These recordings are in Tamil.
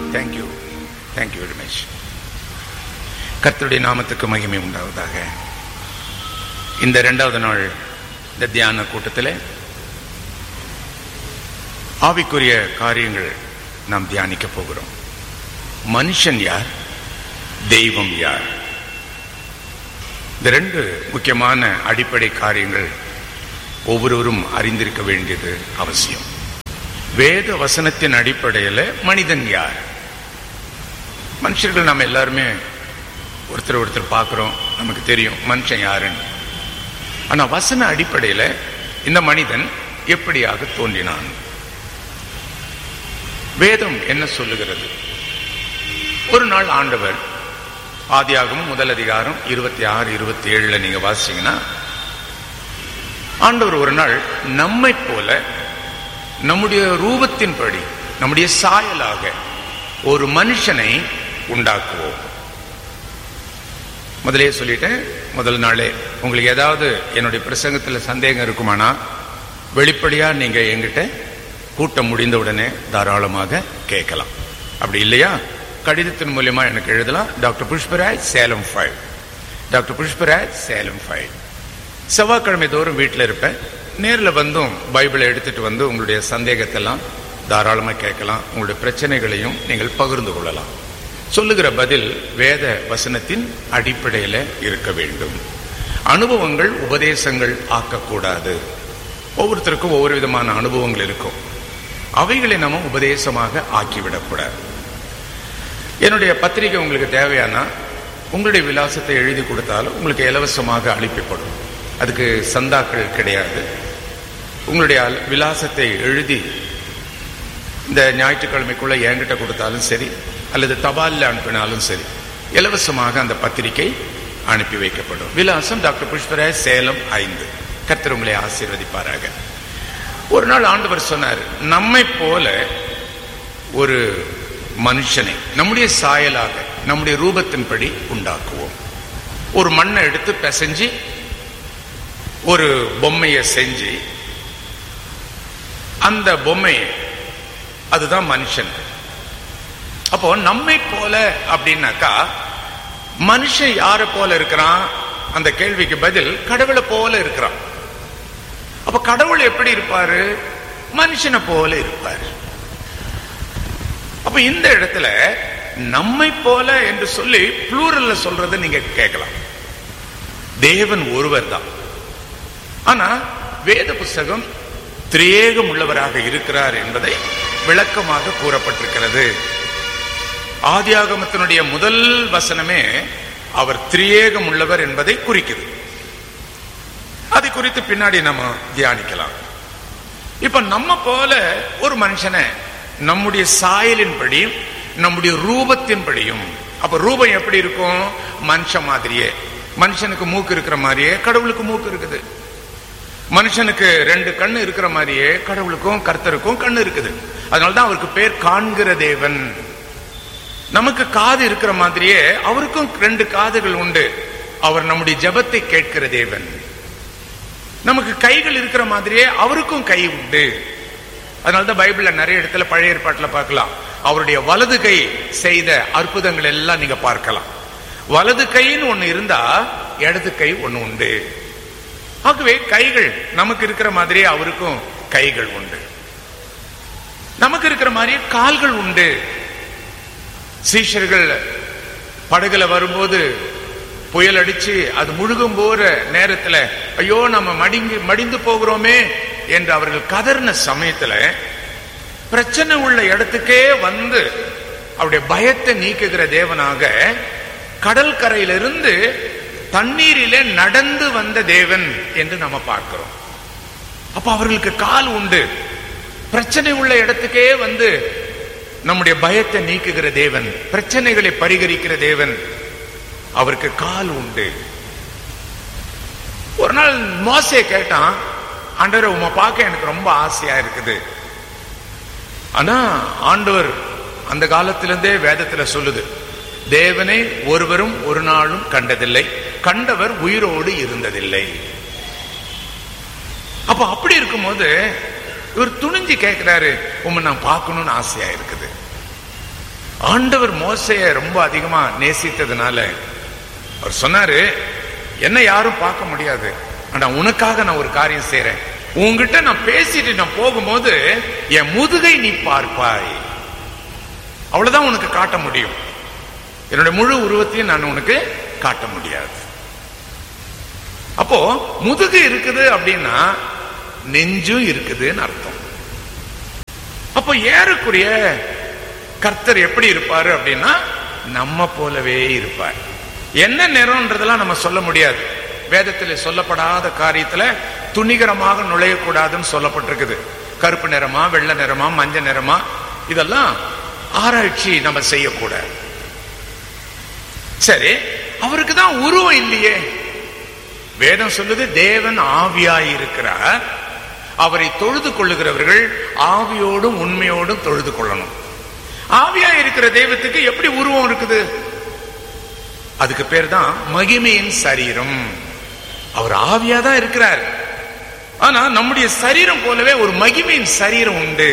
தேங்க்யூ தேங்க்யூ வெரி மச் கர்த்தருடைய நாமத்துக்கு மகிமை உண்டாவதாக இந்த இரண்டாவது நாள் இந்த தியான கூட்டத்தில் ஆவிக்குரிய காரியங்கள் நாம் தியானிக்க போகிறோம் மனுஷன் யார் தெய்வம் யார் இந்த ரெண்டு முக்கியமான அடிப்படை காரியங்கள் ஒவ்வொருவரும் அறிந்திருக்க வேண்டியது அவசியம் வேத வசனத்தின் அடிப்படையில் மனிதன் யார் மனுஷர்கள் நம்ம எல்லாருமே ஒருத்தர் ஒருத்தர் பார்க்குறோம் நமக்கு தெரியும் மனுஷன் யாருன்னு ஆனா வசன அடிப்படையில் இந்த மனிதன் எப்படியாக தோன்றினான் வேதம் என்ன சொல்லுகிறது ஒரு நாள் ஆண்டவர் ஆதியாகவும் முதல் அதிகாரம் இருபத்தி ஆறு இருபத்தி ஏழுல நீங்க வாசிச்சீங்கன்னா ஆண்டவர் ஒரு நாள் நம்மை போல நம்முடைய ரூபத்தின்படி நம்முடைய சாயலாக ஒரு மனுஷனை உண்டாக்குவோம் முதலே சொல்லிட்டேன் முதல் நாளே உங்களுக்கு ஏதாவது என்னுடைய பிரசங்கத்தில் சந்தேகம் இருக்குமானா வெளிப்படையா நீங்க எங்கிட்ட கூட்டம் முடிந்த உடனே தாராளமாக கேட்கலாம் அப்படி இல்லையா கடிதத்தின் மூலியமா எனக்கு எழுதலாம் doctor Pushparaj Salem five doctor Pushparaj Salem five செவ்வாய்க்கிழமை தோறும் வீட்டில் இருப்பேன் நேரில் வந்தும் பைபிளை எடுத்துட்டு வந்து உங்களுடைய சந்தேகத்தெல்லாம் தாராளமாக கேட்கலாம் உங்களுடைய பிரச்சனைகளையும் நீங்கள் பகிர்ந்து கொள்ளலாம் சொல்லுகிற பதில் வேத வசனத்தின் அடிப்படையில் இருக்க வேண்டும் அனுபவங்கள் உபதேசங்கள் ஆக்கக்கூடாது ஒவ்வொருத்தருக்கும் ஒவ்வொரு விதமான அனுபவங்கள் இருக்கும் அவைகளை நம்ம உபதேசமாக ஆக்கிவிடக்கூடாது என்னுடைய பத்திரிகை உங்களுக்கு தேவையானா உங்களுடைய விலாசத்தை எழுதி கொடுத்தாலும் உங்களுக்கு இலவசமாக அளிக்கப்படும் அதுக்கு சந்தாக்கள் கிடையாது உங்களுடைய அல- விலாசத்தை எழுதி இந்த ஞாயிற்றுக்கிழமைக்குள்ள என்கிட்ட கொடுத்தாலும் சரி அல்லது தபாலில் அனுப்பினாலும் சரி இலவசமாக அந்த பத்திரிகை அனுப்பி வைக்கப்படும் விலாசம் டாக்டர் புஷ்பராஜ் சேலம் ஐந்து கர்த்தர் உங்களை ஆசீர்வதிப்பாராக ஒரு நாள் ஆண்டவர் சொன்னார் நம்மை போல ஒரு மனுஷனை நம்முடைய சாயலாக நம்முடைய ரூபத்தின்படி உண்டாக்குவோம் ஒரு மண்ணை எடுத்து பிசைஞ்சு ஒரு பொம்மையை செஞ்சு அந்த பொம்மையை அதுதான் மனுஷன் அப்போ நம்மை போல அப்படின்னாக்கா மனுஷன் யாரை போல இருக்கிறான் அந்த கேள்விக்கு பதில் கடவுளை போல இருக்கிறான் அப்ப கடவுள் எப்படி இருப்பாரு மனுஷனை போல இருப்பாரு அப்ப இந்த இடத்துல நம்மை போல என்று சொல்லி ப்ளூரல்ல சொல்றதை நீங்க கேட்கலாம் தேவன் ஒருவர் தான் ஆனா வேத புஸ்தகம் திரியேகம் உள்ளவராக இருக்கிறார் என்பதை விளக்கமாக கூறப்பட்டிருக்கிறது ஆதியாகமத்தினுடைய முதல் வசனமே அவர் திரியேகம் உள்ளவர் என்பதை குறிக்குது அதை குறித்து பின்னாடி நம்ம தியானிக்கலாம் இப்ப நம்ம போல ஒரு மனுஷனை நம்முடைய சாயலின்படியும் நம்முடைய ரூபத்தின்படியும் அப்ப ரூபம் எப்படி இருக்கும் மனுஷன் மாதிரியே மனுஷனுக்கு மூக்கு இருக்கிற மாதிரியே கடவுளுக்கு மூக்கு இருக்குது மனுஷனுக்கு ரெண்டு கண்ணு இருக்கிற மாதிரியே கடவுளுக்கும் கர்த்தருக்கும் கண்ணு இருக்குது அதனாலதான் அவருக்கு பேர் காண்கிற தேவன் நமக்கு காது இருக்கிற மாதிரியே அவருக்கும் ரெண்டு காதுகள் உண்டு அவர் நம்முடைய ஜெபத்தை கேட்கிற தேவன் நமக்கு கைகள் இருக்கிற மாதிரியே அவருக்கும் கை உண்டு அதனாலதான் பைபிள்ல நிறைய இடத்துல பழைய ஏற்பாட்டுல பார்க்கலாம் அவருடைய வலது கை செய்த அற்புதங்கள் எல்லாம் நீங்க பார்க்கலாம் வலது கைன்னு ஒண்ணு இருந்தா இடது கை ஒண்ணு உண்டு ஆகவே கைகள் நமக்கு இருக்கிற மாதிரியே அவருக்கும் கைகள் உண்டு நமக்கு இருக்கிற மாதிரியே கால்கள் உண்டு சீஷர்கள் படகுல வரும்போது புயல் அடிச்சு அது முழுகும் போற நேரத்துல ஐயோ நம்ம மடிங்கி மடிந்து போகிறோமே என்று அவர்கள் கதறின சமயத்துல பிரச்சனை உள்ள இடத்துக்கே வந்து அவருடைய பயத்தை நீக்குகிற தேவனாக கடல் கரையிலிருந்து தண்ணீரிலே நடந்து வந்த தேவன் என்று நம்ம பார்க்கிறோம் அப்ப அவர்களுக்கு கால் உண்டு பிரச்சனை உள்ள இடத்துக்கே வந்து நம்முடைய பயத்தை நீக்குகிற தேவன் பிரச்சனைகளை பரிகரிக்கிற தேவன் அவருக்கு கால் உண்டு ஒரு நாள் மோசே கேட்டான் ஆண்டவர் உமை பார்க்க எனக்கு ரொம்ப ஆசையா இருக்குது ஆனா ஆண்டவர் அந்த காலத்திலிருந்தே வேதத்துல சொல்லுது தேவனை ஒருவரும் ஒரு நாளும் கண்டதில்லை கண்டவர் உயிரோடு இருந்ததில்லை அப்ப அப்படி இருக்கும்போது இவர் துணிஞ்சு கேட்கிறாரு உம்மை நான் பார்க்கணும்னு ஆசையா இருக்குது ஆண்டவர் மோசைய ரொம்ப அதிகமா நேசித்ததுனால அவர் சொன்னாரு என்ன யாரும் பார்க்க முடியாது ஆனா உனக்காக நான் ஒரு காரியம் செய்றேன் உன்கிட்ட நான் பேசிட்டு நான் போகும்போது என் முதுகை நீ பார்ப்பாய் அவ்வளவுதான் உனக்கு காட்ட முடியும் என்னுடைய முழு உருவத்தையும் நான் உனக்கு காட்ட முடியாது அப்போ முதுகு இருக்குது அப்படின்னா நெஞ்சும் இருக்குதுன்னு அர்த்தம் அப்போ ஏறக்குரிய கர்த்தர் எப்படி இருப்பாரு அப்படின்னா நம்ம போலவே இருப்பார் என்ன நிறம்ன்றதெல்லாம் நம்ம சொல்ல முடியாது வேதத்தில் சொல்லப்படாத காரியத்துல துணிகரமாக நுழையக்கூடாதுன்னு சொல்லப்பட்டிருக்குது கருப்பு நிறமா வெள்ளை நிறமா மஞ்சள் நிறமா இதெல்லாம் ஆராய்ச்சி நம்ம செய்யக்கூடாது சரி அவருக்கு தான் உருவம் இல்லையே வேதம் சொல்லுது தேவன் ஆவியாய் இருக்கிறார் அவரை தொழுது கொள்ளுகிறவர்கள் ஆவியோடும் உண்மையோடும் தொழுது கொள்ளணும் ஆவியா இருக்கிற தெய்வத்துக்கு எப்படி உருவம் இருக்குது அதுக்கு பேர் தான் மகிமையின் சரீரம் அவர் ஆவியா தான் இருக்கிறார் ஆனா நம்முடைய சரீரம் போலவே ஒரு மகிமையின் சரீரம் உண்டு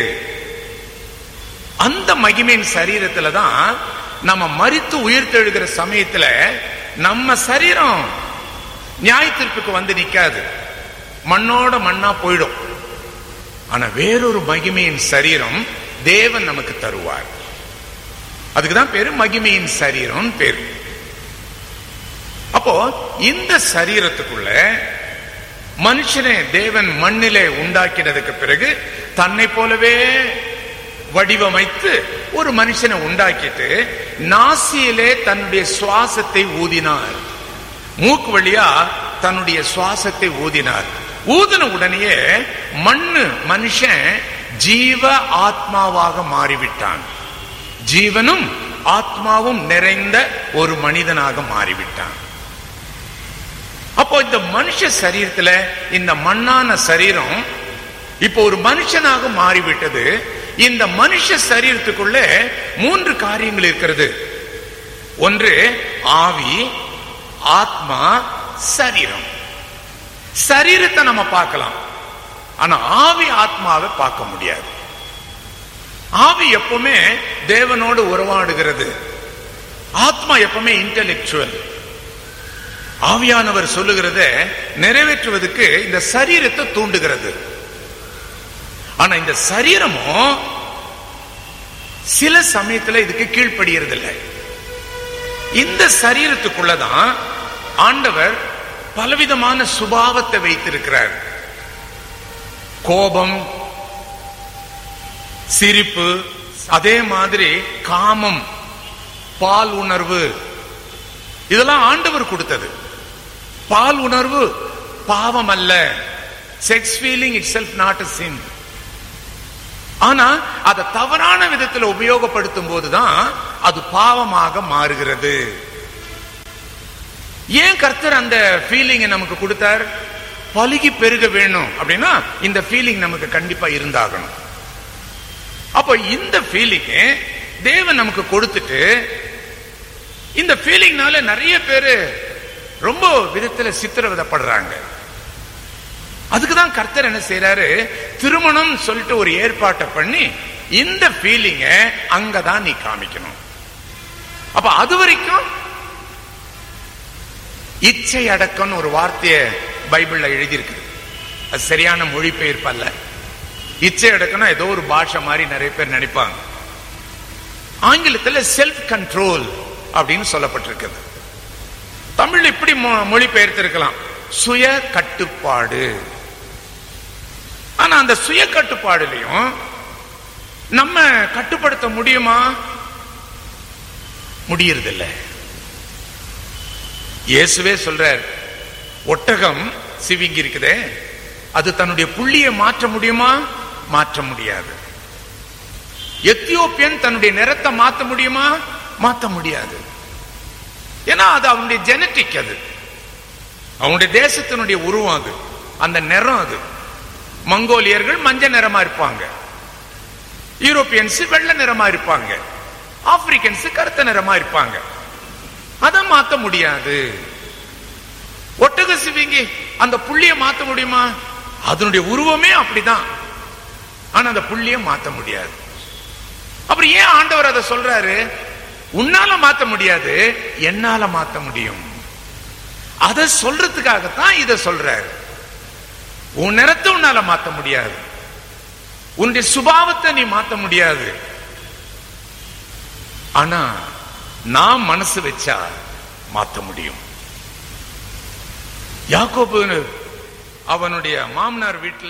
அந்த மகிமையின் சரீரத்துல தான் நம்ம மறித்து உயிர்த்தெழுகிற சமயத்துல நம்ம சரீரம் நியாய தீர்ப்புக்கு வந்து நிக்காது மண்ணோட மண்ணா போயிடும் ஆனா வேறொரு மகிமையின் சரீரம் தேவன் நமக்கு தருவார் அதுக்கு தான் பேரு மகிமையின் சரீரம் பேரு அப்போ இந்த சரீரத்துக்குள்ள மனுஷனை தேவன் மண்ணிலே உண்டாக்கினதுக்கு பிறகு தன்னை போலவே வடிவமைத்து ஒரு மனுஷனை உண்டாக்கிட்டு நாசியிலே தன்னுடைய சுவாசத்தை ஊதினார் மூக்கு வழியா தன்னுடைய சுவாசத்தை ஊதினார் ஊதின உடனேயே மண்ணு மனுஷன் ஜீவ ஆத்மாவாக மாறிவிட்டான் ஜீவனும் ஆத்மாவும் நிறைந்த ஒரு மனிதனாக மாறிவிட்டான் அப்போ இந்த மனுஷ சரீரத்துல இந்த மண்ணான சரீரம் இப்போ ஒரு மனுஷனாக மாறிவிட்டது இந்த மனுஷ சரீரத்துக்குள்ள மூன்று காரியங்கள் இருக்கிறது ஒன்று ஆவி ஆத்மா சரீரம் சரீரத்தை நம்ம பார்க்கலாம் ஆனா ஆவி ஆத்மாவை பார்க்க முடியாது ஆவி எப்பவுமே தேவனோடு உறவாடுகிறது ஆத்மா எப்பவுமே இன்டெலெக்சுவல் ஆவியானவர் சொல்லுகிறத நிறைவேற்றுவதற்கு இந்த சரீரத்தை தூண்டுகிறது ஆனா இந்த சரீரமும் சில சமயத்துல இதுக்கு கீழ்ப்படுகிறது இல்லை இந்த சரீரத்துக்குள்ளதான் ஆண்டவர் பலவிதமான சுபாவத்தை வைத்திருக்கிறார் கோபம் சிரிப்பு அதே மாதிரி காமம் பால் உணர்வு இதெல்லாம் ஆண்டவர் கொடுத்தது பால் உணர்வு பாவம் அல்ல sex feeling itself not sin ஆனா அதை தவறான விதத்தில் உபயோகப்படுத்தும் போதுதான் அது பாவமாக மாறுகிறது ஏன் கர்த்தர் அந்த ஃபீலிங்கை நமக்கு கொடுத்தார் பலுகி பெருக வேணும் அப்படின்னா இந்த ஃபீலிங் நமக்கு கண்டிப்பா இருந்தாகணும் அப்போ இந்த ஃபீலிங் தேவன் நமக்கு கொடுத்துட்டு இந்த ஃபீலிங்னால நிறைய பேரு ரொம்ப விதத்துல சித்திரவதப்படுறாங்க அதுக்கு தான் கர்த்தர் என்ன செய்யறாரு திருமணம் சொல்லிட்டு ஒரு ஏற்பாட்டை பண்ணி இந்த ஃபீலிங்க அங்கதான் நீ காமிக்கணும் அப்ப அது வரைக்கும் இச்சை அடக்கம்னு ஒரு வார்த்தைய பைபிள்ல எழுதியிருக்கு அது சரியான மொழிபெயர்ப்பு அல்ல இச்சை அடக்கம்னா ஏதோ ஒரு பாஷை மாதிரி நிறைய பேர் நினைப்பாங்க ஆங்கிலத்துல செல்ஃப் கண்ட்ரோல் அப்படின்னு சொல்லப்பட்டிருக்குது தமிழ் இப்படி மொழிபெயர்த்திருக்கலாம் சுய கட்டுப்பாடு ஆனா அந்த சுய கட்டுப்பாடுலையும் நம்ம கட்டுப்படுத்த முடியுமா முடியறதில்ல இயேசுவே சொல்றார் ஒட்டகம் சிவிங்கி இருக்குதே அது தன்னுடைய புள்ளியை மாற்ற முடியுமா மாற்ற முடியாது எத்தியோப்பியன் தன்னுடைய நிறத்தை மாத்த முடியுமா மாத்த முடியாது ஏன்னா அது அவனுடைய ஜெனட்டிக் அது அவனுடைய தேசத்தினுடைய உருவம் அது அந்த நிறம் அது மங்கோலியர்கள் மஞ்சள் நிறமா இருப்பாங்க யூரோப்பியன்ஸ் வெள்ளை நிறமா இருப்பாங்க ஆப்பிரிக்கன்ஸ் கருத்த நிறமா இருப்பாங்க அதை மாத்த முடியாது ஒட்டக சிவிங்கி அந்த புள்ளிய மாத்த முடியுமா அதனுடைய உருவமே அப்படிதான் ஆனா அந்த புள்ளிய மாத்த முடியாது அப்புறம் ஏன் ஆண்டவர் அதை சொல்றாரு உன்னால மாத்த முடியாது என்னால மாத்த முடியும் அதை சொல்றதுக்காகத்தான் இதை சொல்றாரு உன் நிறத்தை உன்னால மாத்த முடியாது உன்னுடைய சுபாவத்தை நீ மாத்த முடியாது ஆனா நான் மனசு வச்சா மாத்த முடியும் யாக்கோபு அவனுடைய மாமனார் வீட்டுல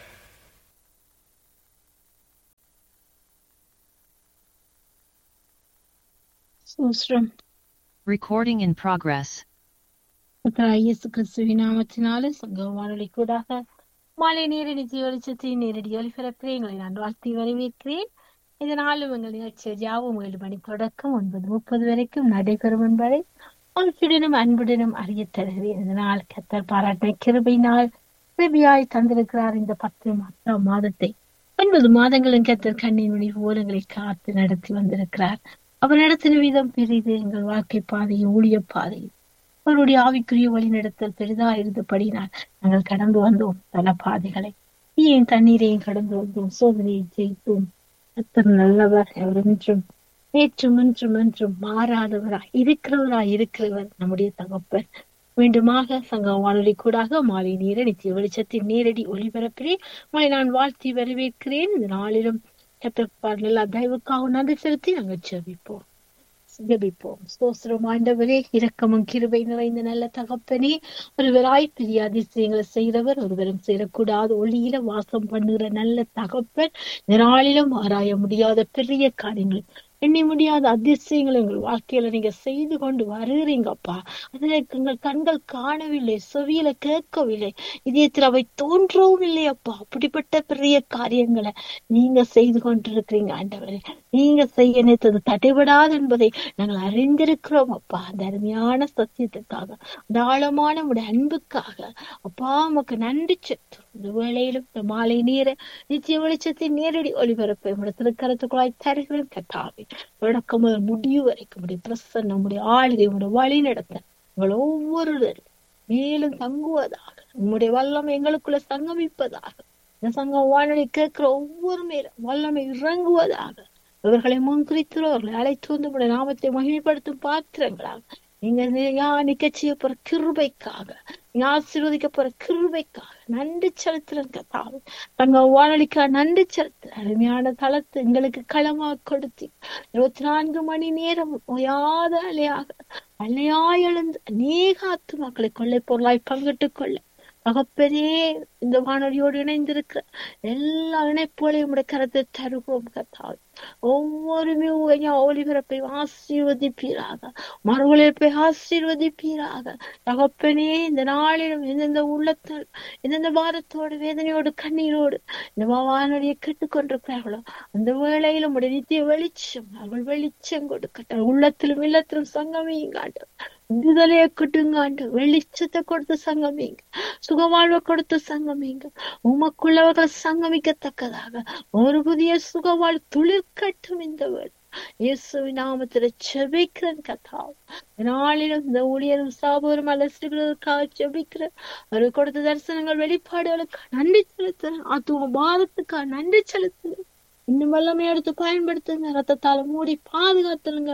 சூஸ்ரம் Recording in progress. கர்த்தராகிய இயேசு கிறிஸ்துவின் நாமத்தினாலே சங்க வானொலி கூடாக மாலை நேரடி வெளிச்சத்தின் நேரடி ஒலிபரப்பில் எங்களை நான் வாழ்த்தி வரவேற்கிறேன் இதனாலும் எங்கள் நிகழ்ச்சி யாவும் ஏழு மணி தொடக்கம் ஒன்பது முப்பது வரைக்கும் நடைபெறும் என்பதை உங்களுடனும் அன்புடனும் அறிய தருகிறேன் இதனால் கத்தர் பாராட்ட கிருபையினால் கிருபியாய் தந்திருக்கிறார் இந்த பத்து மாதம் மாதத்தை ஒன்பது மாதங்களும் கத்தர் கண்ணின் மணி ஓலங்களை காத்து நடத்தி வந்திருக்கிறார் அவர் நடத்தின விதம் பெரிது எங்கள் வாழ்க்கை பாதையும் ஊழிய பாதையும் அவருடைய ஆவிக்குரிய வழிநடத்தல் பெரிதா இருந்தபடினால் நாங்கள் கடந்து வந்தோம் பல பாதைகளை ஏன் தண்ணீரையும் கடந்து வந்தோம் சோதனையை ஜெயித்தோம் கத்தர் நல்லவர் அவர் என்றும் நேற்றும் இன்றும் என்றும் மாறாதவராய் இருக்கிறவராய் இருக்கிறவர் நம்முடைய தகப்பன் மீண்டுமாக சங்க வானொலி கூடாக மாலை நேர நித்திய வெளிச்சத்தின் நேரடி ஒளிபரப்பிலே உங்களை நான் வாழ்த்தி வரவேற்கிறேன் இந்த நாளிலும் கத்தப்பார் எல்லா தயவுக்காக நன்றி செலுத்தி நாங்கள் செபிப்போம் ஜெபிப்போம் ஸ்தோத்திரம் ஆண்டவரே இரக்கமும் கிருபை நிறைந்த நல்ல தகப்பனே ஒருவராய் பெரிய அதிசயங்களை செய்கிறவர் ஒருவரும் சேரக்கூடாத ஒளியில வாசம் பண்ணுகிற நல்ல தகப்பன் இந்த நாளிலும் ஆராய முடியாத பெரிய காரியங்கள் எண்ணி முடியாத அதிசயங்களை எங்கள் வாழ்க்கையில நீங்க செய்து கொண்டு வருகிறீங்கப்பா அதற்கு எங்கள் கண்கள் காணவில்லை செவியில கேட்கவில்லை இதயத்தில் அவை தோன்றவும் இல்லையப்பா அப்படிப்பட்ட பெரிய காரியங்களை நீங்க செய்து கொண்டிருக்கிறீங்க ஆண்டவரே நீங்க செய்ய நினைத்தது தடைபடாது என்பதை நாங்கள் அறிந்திருக்கிறோம் அப்பா அந்த அருமையான சத்தியத்துக்காக அந்த ஆழமான உடைய அன்புக்காக அப்பா உமக்கு நன்றி செலுத்தும் இந்த வேளையிலும் இந்த மாலை நீரை நிச்சய வெளிச்சத்தின் நேரடி ஒளிபரப்பை உடைய திருக்கரத்துக்குள்ளாய் தருகிறேன் கட்டாவே தொடக்கம் முதல் முடிவு வரைக்கும் உடைய பிரசன்னம் நம்முடைய ஆளுகை உடைய வழி நடத்த உங்கள் ஒவ்வொருவரும் மேலும் தங்குவதாக உம்முடைய வல்லமை எங்களுக்குள்ள சங்கமிப்பதாக இந்த சங்கம் வானொலி கேட்கிற ஒவ்வொரு மேலும் வல்லமை இறங்குவதாக இவர்களை முன்குறித்து அவர்களை அழைத்து வந்து உடைய நாமத்தை மகிமைப்படுத்தும் பாத்திரங்களாக நீங்க நிக்க செய்ய போற கிருபைக்காக நீங்க ஆசீர்வதிக்க போற கிருபைக்காக நன்றி செலுத்துறேன் கத்தாவே தங்க வானொலிக்கா நன்றி செலுத்துற அருமையான தளத்தை எங்களுக்கு களமா கொடுத்து இருபத்தி நான்கு மணி நேரம் ஓயாத அலையாக அலையாய் எழுந்து அநேக ஆத்துமாக்களை கொள்ளை பொருளாய் பங்கிட்டுக் கொள்ள தகப்பனே இந்த வானொலியோடு இணைந்திருக்கிற எல்லா இணைப்புகளையும் உடைய கருத்தை தருவோம் கத்தாவே ஒவ்வொருமே ஒளிபரப்பை ஆசீர்வதிப்பீராக மறுவழிப்பை ஆசீர்வதிப்பீராக தகப்பனே இந்த நாளிலும் எந்தெந்த உள்ளத்தில் எந்தெந்த பாரத்தோடு வேதனையோடு கண்ணீரோடு இந்த வானொலியை கேட்டுக்கொண்டிருக்கிறார்களோ அந்த வேளையிலும் உடைய நித்திய வெளிச்சம் அவர்கள் வெளிச்சம் கொடுக்கட்டும் உள்ளத்திலும் இல்லத்திலும் சங்கமையும் காட்டும் விடுதலையை கொடுங்காண்டு வெளிச்சத்தை கொடுத்து சங்கமிங்க சுகவாழ்வை கொடுத்து சங்கமிங்க உமக்குள்ளவர்கள் சங்கமிக்கத்தக்கதாக ஒரு புதிய சுகவாழ் துளிர்கட்டும் இந்த வேள் இயேசுவின் நாமத்துல செபிக்கிறேன் கதா நாளிலும் இந்த ஊழியரும் சாபரும் அலசிகளுக்காக செபிக்கிறேன் அவர் கொடுத்த தரிசனங்கள் வெளிப்பாடுகளுக்கு நன்றி செலுத்துறேன் அதுவும் பாரத்துக்காக நன்றி செலுத்துறேன் இன்னும் வல்லமை எடுத்து பயன்படுத்துங்க ரத்தத்தால மூடி பாதுகாத்துருங்க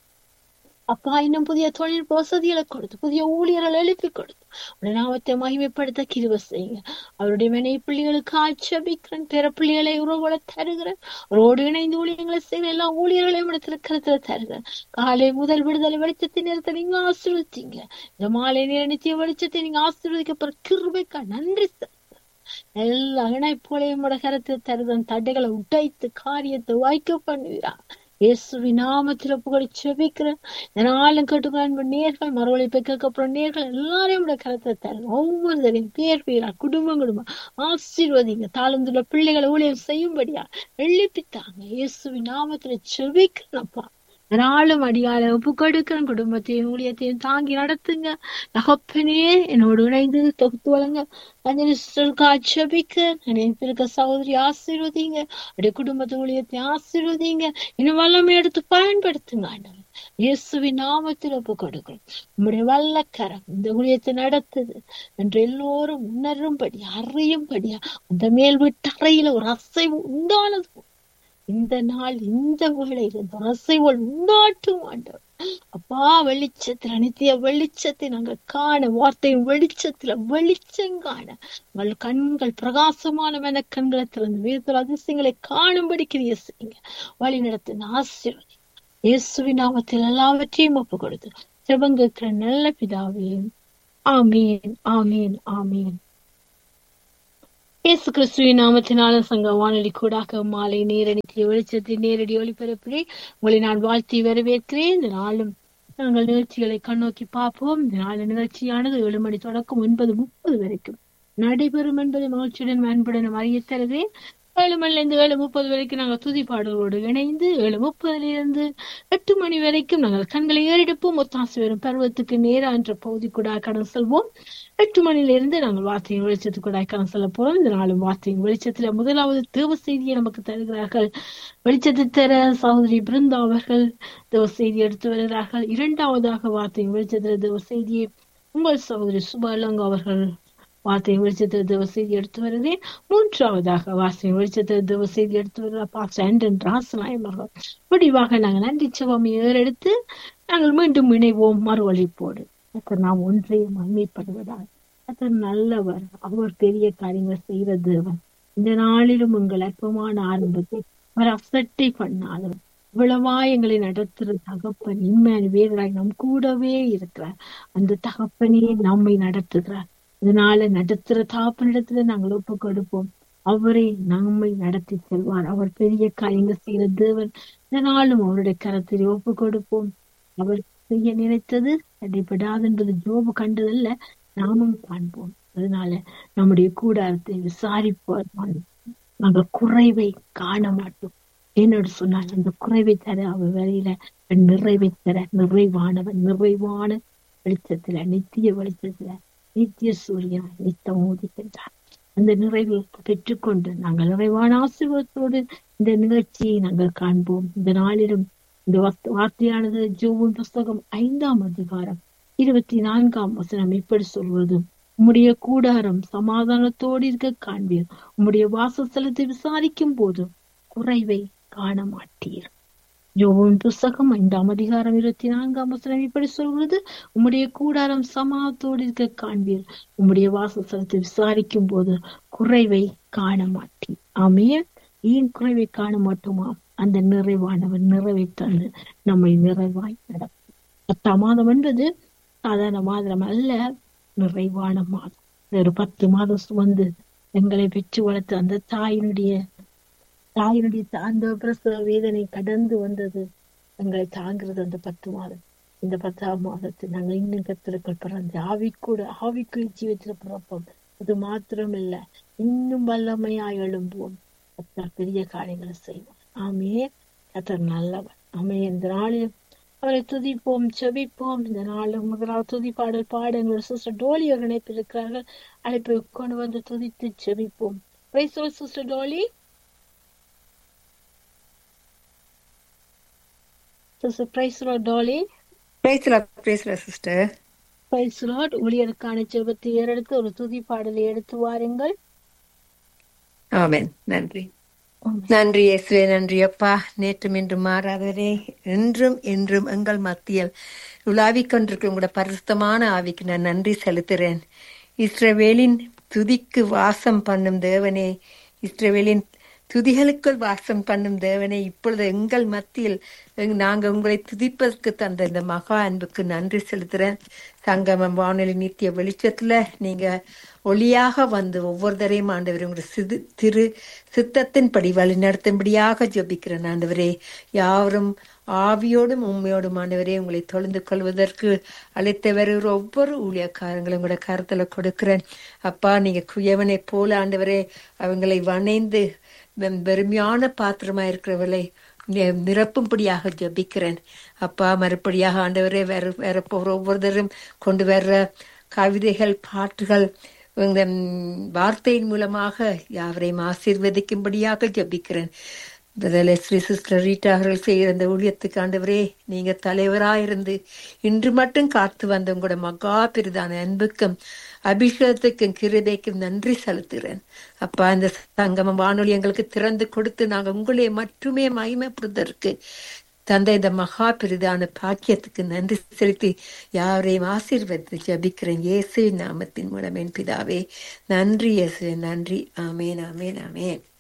அப்பா இன்னும் புதிய தொழில் வசதிகளை கொடுத்து புதிய ஊழியர்கள் எழுப்பி கொடுத்து உடைய நாமத்தை மகிமைப்படுத்த கிருவ செய்யுங்க அவருடைய மனைவி பிள்ளைகளுக்கு ஆட்சேபிக்கிறேன் பிற பிள்ளைகளை உறவுகளை தருகிறேன் அவரோடு இணைந்து ஊழியங்களை செய்கிற எல்லா ஊழியர்களையும் இடத்துல கருத்துல தருகிறேன் காலை முதல் விடுதலை வெளிச்சத்தின் நேரத்தை நீங்க ஆசீர்வதிங்க இந்த மாலை நேர நித்திய வெளிச்சத்தை நீங்க ஆசீர்வதிக்கப்படுற கிருபைக்கா நன்றி எல்லா இணைப்புகளையும் கருத்தில் தருதன் தடைகளை உடைத்து காரியத்தை வாய்க்க பண்ணுவீரா இயேசுவின் நாமத்தில் புகழி செபிக்கிறேன் நாளும் கேட்டுக்கிற நேர்கள் மறுவழிப்பை கேட்கப்படுற நேர்கள் எல்லாரையும் விட கருத்தை தருங்க ஒவ்வொருத்தரையும் பேர் பேரா குடும்பம் குடும்பம் ஆசீர்வதிங்க தாழ்ந்துள்ள பிள்ளைகளை ஊழியம் செய்யும்படியா எழுப்பித்தாங்க இயேசுவின் நாமத்துல செபிக்கிறேன்ப்பா நாளும் அடியால ஒப்பு கொடுக்கிறேன் குடும்பத்தையும் ஊழியத்தையும் தாங்கி நடத்துங்க தகப்பனே என்னோடு இணைந்து தொகுத்து வழங்க அஞ்சலி சிஸ்டருக்கு ஆட்சேபிக்க நினைப்பிருக்க சகோதரி ஆசீர்வதிங்க அப்படியே குடும்பத்து ஊழியத்தை ஆசீர்வதிங்க இன்னும் வல்லமை எடுத்து பயன்படுத்துங்க ஆண்டவர் இயேசுவின் நாமத்தில் ஒப்பு கொடுக்கிறோம் உம்முடைய வல்லக்கரம் இந்த ஊழியத்தை நடத்துது என்று எல்லோரும் உணரும்படி அறியும்படியா அந்த மேல் வீட்டு அறையில ஒரு அசைவு உண்டானது இந்த நாள் இந்த வேளையில் இந்த அசைவல் உண்டாட்டும் ஆண்டவர் அப்பா வெளிச்சத்துல நித்திய வெளிச்சத்தை நாங்கள் காண வார்த்தையின் வெளிச்சத்துல வெளிச்சம் காண உங்கள் கண்கள் பிரகாசமான மென கண்களை திறந்து வீரத்தில் அதிசயங்களை காணும்படி கிரிய செய்யுங்க வழி நடத்தின ஆசீர்வதி இயேசுவின் நாமத்தில் எல்லாவற்றையும் ஒப்பு கொடுத்து செவங்கிற நல்ல பிதாவே ஆமீன் ஆமீன் ஆமீன் இயேசு கிறிஸ்துவின் நாமத்தினால சங்க வானொலி கூடாக மாலை நேரடிக்கு வெளிச்சத்தின் நேரடி ஒளிபரப்பிலே உங்களை நான் வாழ்த்தி வரவேற்கிறேன் இந்த நாளும் நாங்கள் நிகழ்ச்சிகளை கண்ணோக்கி பார்ப்போம் இந்த நாள் நிகழ்ச்சியானது ஏழு மணி தொடக்கம் ஒன்பது முப்பது வரைக்கும் நடைபெறும் என்பதை மகிழ்ச்சியுடன் அன்புடன் அறிய தருகிறேன் ஏழு மணில இருந்து ஏழு முப்பது வரைக்கும் நாங்கள் துதி பாடல்களோடு இணைந்து ஏழு முப்பதுல இருந்து எட்டு மணி வரைக்கும் நாங்கள் கண்களை ஏறெடுப்போம் ஒத்தாசு வரும் பருவத்துக்கு நேரா என்ற பகுதி கூட கடந்து செல்வோம் எட்டு மணில இருந்து நாங்கள் வார்த்தையின் வெளிச்சத்துக்கு கூட கடந்து செல்ல போறோம் இந்த நாளும் வார்த்தையின் வெளிச்சத்துல முதலாவது தேவ செய்தியை நமக்கு தருகிறார்கள் வெளிச்சத்தை தர சகோதரி பிருந்தா அவர்கள் தேவ செய்தி எடுத்து வருகிறார்கள் இரண்டாவதாக வார்த்தையின் வெளிச்சத்துல தேவ செய்தியை உங்கள் சகோதரி சுபாலங்க அவர்கள் வார்த்தையின் வெளிச்சத்தில் தேவ செய்தி எடுத்து வருகிறேன் மூன்றாவதாக வார்த்தையின் வெளிச்சத்தில் தேவ செய்தி எடுத்து வருகிற பாஸ்டர் ஆண்டன் ராசநாயம் அவர்கள் முடிவாக நாங்கள் நன்றி செவம் ஏறெடுத்து நாங்கள் மீண்டும் இணைவோம் மறுவழிப்போடு அத்தர் நாம் ஒன்றே மகிமைப்படுவதால் அத்தர் நல்லவர் அவர் பெரிய காரியங்கள் செய்கிற தேவன் இந்த நாளிலும் உங்கள் அற்பமான ஆரம்பத்தை அவர் அசட்டை பண்ணாலும் இவ்வளவா எங்களை நடத்துற தகப்பன் இம்மேன் வேறாய் நம் கூடவே இருக்கிறார் அந்த தகப்பனே நம்மை நடத்துகிறார் இதனால நடத்துற தாப்பனிடத்துல நாங்கள் ஒப்பு கொடுப்போம் அவரே நம்மை நடத்தி செல்வார் அவர் பெரிய காரியங்கள் செய்கிற தேவன் இதனாலும் அவருடைய கரத்தில் ஒப்பு கொடுப்போம் அவர் செய்ய நினைத்தது தடைப்படாது என்பது ஜோபு கண்டதல்ல நாமும் காண்போம் அதனால நம்முடைய கூடாரத்தை விசாரிப்போம் நாங்கள் குறைவை காண மாட்டோம் என்னோட சொன்னால் அந்த குறைவை தர அவர் வரையில நிறைவை தர நிறைவானவன் நிறைவான வெளிச்சத்துல நித்திய வெளிச்சத்துல நித்திய சூரியன் நித்தம் ஊதிக்கின்றார் அந்த நிறைவை பெற்றுக்கொண்டு நாங்கள் நிறைவான ஆசீர்வாதத்தோடு இந்த நிகழ்ச்சியை நாங்கள் காண்போம் இந்த நாளிலும் இந்த வார்த்தையானது ஜோவின் புஸ்தகம் ஐந்தாம் அதிகாரம் இருபத்தி நான்காம் வசனம் இப்படி சொல்வது உம்முடைய கூடாரம் சமாதானத்தோடு இருக்க காண்பீர் உம்முடைய வாசஸ்தலத்தை விசாரிக்கும் போது குறைவை காண மாட்டீர் யோவின் புஸ்தகம் ஐந்தாம் அதிகாரம் இருபத்தி நான்காம் வசனம் இப்படி சொல்கிறது உம்முடைய கூடாரம் சமாதத்தோடு இருக்க காண்பீர் உம்முடைய வாசஸ்தலத்தை விசாரிக்கும் போது குறைவை காண மாட்டீர் ஆமே ஏன் குறைவை காண மாட்டோமா அந்த நிறைவானவன் நிறைவை தந்து நம்மை நிறைவாய் நடக்கும் பத்தாம் மாதம் என்பது சாதாரண மாதம் அல்ல நிறைவான மாதம் ஒரு பத்து மாதம் சுமந்து எங்களை பெற்று வளர்த்து அந்த தாயினுடைய தாயினுடைய அந்த பிரசவ வேதனை கடந்து வந்தது எங்களை தாங்கிறது அந்த பத்து மாதம் இந்த பத்தாம் மாதத்தில் நாங்கள் இன்னும் கத்திரக்கள் பிறந்த ஆவிக்கூட ஆவிக்குள் ஜீவத்தில் பிறப்போம் அது மாத்திரம் இல்ல இன்னும் வல்லமையாய் எழும்புவோம் கத்தர் பெரிய காரியங்களை செய்வோம் ஆமே கத்தர் நல்லவர் ஆமே இந்த நாளில் அவரை துதிப்போம் செபிப்போம் இந்த நாளும் முதலாவது துதி பாடல் பாட எங்களோட சிஸ்டர் டோலி ஒரு இணைப்பில் இருக்கிறார்கள் அழைப்பை கொண்டு வந்து துதித்து செபிப்போம் sister Dolly sister Praise Dolly பேசலாம் பேசலாம் சிஸ்டர் பிரைஸ் ஊழியருக்கான செபத்தை ஏறெடுத்து ஒரு துதி பாடலை எடுத்து வாருங்கள் ஆமென் நன்றி நன்றி இயேசுவே நன்றி அப்பா நேற்றும் இன்று மாறாதவரே என்றும் என்றும் எங்கள் மத்தியில் உலாவிக் கொண்டிருக்கும் உங்களோட பரிசுத்தமான ஆவிக்கு நான் நன்றி செலுத்துறேன் இஸ்ரவேலின் துதிக்கு வாசம் பண்ணும் தேவனே இஸ்ரவேலின் துதிகளுக்குள் வாசம் பண்ணும் தேவனே இப்பொழுது எங்கள் மத்தியில் நாங்க உங்களை துதிப்பதற்கு தந்த இந்த மகா அன்புக்கு நன்றி செலுத்துறேன் சங்கமம் வானொலி நித்திய வெளிச்சத்துல நீங்க ஒளியாக வந்து ஒவ்வொருத்தரையும் ஆண்டவர் உங்களுடைய சிறு திரு சித்தத்தின்படி வழி நடத்தும்படியாக ஜபிக்கிறேன் ஆண்டவரே யாரும் ஆவியோடும் உண்மையோடும் ஆண்டவரே உங்களை தொழுந்து கொள்வதற்கு அழைத்து வருகிற ஒவ்வொரு ஊழியக்காரங்களும் கூட கருத்துல கொடுக்கிறேன் அப்பா நீங்க குயவனை போல ஆண்டவரே அவங்களை வணைந்து வெறுமையான பாத்திரமா இருக்கிறவர்களை நிரப்பும்படியாக ஜபிக்கிறேன் அப்பா மறுபடியாக ஆண்டவரே வேற வேற போற ஒவ்வொருத்தரும் கொண்டு வர்ற கவிதைகள் பாட்டுகள் இந்த வார்த்தையின் மூலமாக யாவரையும் ஆசீர்வதிக்கும்படியாக ஜபிக்கிறேன் பிரதலஸ்ரீ சிஸ்டர் ரீட்டா அவர்கள் செய்கிற இந்த ஊழியத்துக்கு ஆண்டவரே நீங்க தலைவராயிருந்து இன்று மட்டும் காத்து வந்த உங்களோட மகா பெரிதான அன்புக்கும் அபிஷேகத்துக்கும் கிருதைக்கும் நன்றி செலுத்துகிறேன் அப்பா இந்த சங்கம வானொலி எங்களுக்கு திறந்து கொடுத்து நாங்க உங்களே மட்டுமே மகிமைப்படுவதற்கு தந்தை இந்த மகா பெரிதான பாக்கியத்துக்கு நன்றி செலுத்தி யாரையும் ஆசீர்வதித்து ஜபிக்கிறேன் இயேசு நாமத்தின் மூலம் என் பிதாவே நன்றி இயேசு நன்றி ஆமேன் ஆமேன் ஆமேன்